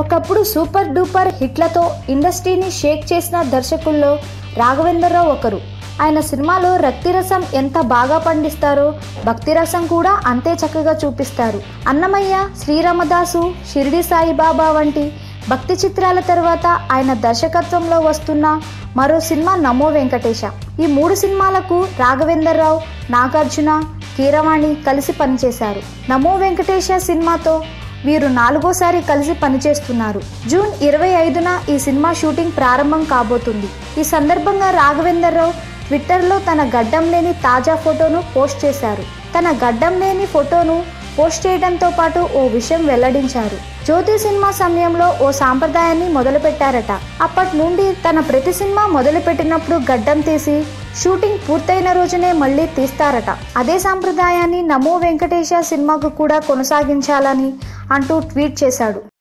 ఒకప్పుడు super duper హిట్లతో ఇండస్ట్రీని షేక్ చేసిన దర్శకుల్లో రాఘవేంద్రరావు ఒకరు ఆయన సినిమాలో రక్తిరసం ఎంత బాగా పండిస్తారో భక్తిరసం కూడా అంతే చక్కగా చూపిస్తారు అన్నమయ్య శ్రీరామదాసు షిరిడి సాయిబాబా వంటి భక్తి చిత్రాల తర్వాత ఆయన దర్శకత్వంలో వస్తున్న మరో సినిమా నమో వెంకటేశ ఈ మూడు సినిమాలకు రాఘవేంద్రరావు నాగార్జున కీరవాణి కలిసి పనిచేశారు నమో వెంకటేశ సినిమాతో వీరు నాలుగోసారి కలిసి పనిచేస్తున్నారు జూన్ ఇరవై ఐదున ఈ సినిమా షూటింగ్ ప్రారంభం కాబోతుంది ఈ సందర్భంగా రాఘవేంద్రరావు ట్విట్టర్లో తన గడ్డం లేని తాజా ఫోటోను పోస్ట్ చేశారు తన గడ్డం లేని ఫోటోను పోస్ట్ చేయడంతో పాటు ఓ విషయం వెల్లడించారు జ్యోతి సినిమా సమయంలో ఓ సాంప్రదాయాన్ని మొదలుపెట్టారట అప్పటి నుండి తన ప్రతి సినిమా మొదలుపెట్టినప్పుడు గడ్డం తీసి షూటింగ్ పూర్తయిన రోజునే మళ్ళీ తీస్తారట అదే సాంప్రదాయాన్ని నమో వెంకటేశ సినిమాకు కూడా కొనసాగించాలని అంటూ ట్వీట్ చేశాడు